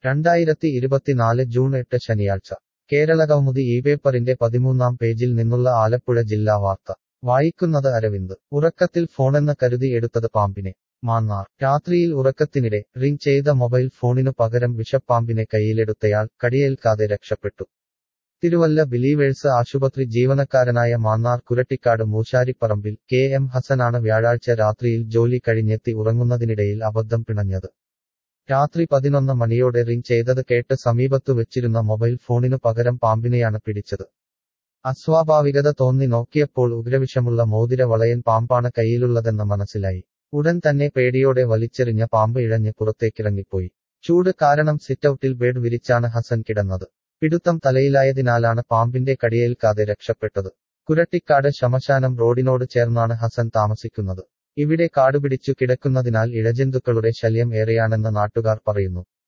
രണ്ടായിരത്തി ഇരുപത്തിനാല് ജൂൺ എട്ട് ശനിയാഴ്ച കേരളകൗമുദി ഈ പേപ്പറിന്റെ പതിമൂന്നാം പേജിൽ നിന്നുള്ള ആലപ്പുഴ ജില്ലാ വാർത്ത വായിക്കുന്നത് അരവിന്ദ് ഉറക്കത്തിൽ ഫോണെന്ന് കരുതി എടുത്തത് പാമ്പിനെ മാന്നാർ രാത്രിയിൽ ഉറക്കത്തിനിടെ റിംഗ് ചെയ്ത മൊബൈൽ ഫോണിനു പകരം വിഷപ്പാമ്പിനെ കയ്യിലെടുത്തയാൾ കടിയേൽക്കാതെ രക്ഷപ്പെട്ടു തിരുവല്ല ബിലീവേഴ്സ് ആശുപത്രി ജീവനക്കാരനായ മാന്നാർ കുരട്ടിക്കാട് മൂശാരിപ്പറമ്പിൽ കെ എം ഹസനാണ് വ്യാഴാഴ്ച രാത്രിയിൽ ജോലി കഴിഞ്ഞെത്തി ഉറങ്ങുന്നതിനിടയിൽ അബദ്ധം പിണഞ്ഞത് രാത്രി പതിനൊന്ന് മണിയോടെ റിംഗ് ചെയ്തത് കേട്ട് സമീപത്തു വെച്ചിരുന്ന മൊബൈൽ ഫോണിനു പകരം പാമ്പിനെയാണ് പിടിച്ചത് അസ്വാഭാവികത തോന്നി നോക്കിയപ്പോൾ ഉഗ്രവിഷമുള്ള മോതിര വളയൻ പാമ്പാണ് കയ്യിലുള്ളതെന്ന് മനസ്സിലായി ഉടൻ തന്നെ പേടിയോടെ വലിച്ചെറിഞ്ഞ പാമ്പ് ഇഴഞ്ഞ് പുറത്തേക്കിറങ്ങിപ്പോയി ചൂട് കാരണം സിറ്റൌട്ടിൽ ബെഡ് വിരിച്ചാണ് ഹസൻ കിടന്നത് പിടുത്തം തലയിലായതിനാലാണ് പാമ്പിന്റെ കടിയേൽക്കാതെ രക്ഷപ്പെട്ടത് കുരട്ടിക്കാട് ശമശാനം റോഡിനോട് ചേർന്നാണ് ഹസൻ താമസിക്കുന്നത് ഇവിടെ കാടുപിടിച്ചു കിടക്കുന്നതിനാൽ ഇഴജന്തുക്കളുടെ ശല്യം ഏറെയാണെന്ന് നാട്ടുകാർ പറയുന്നു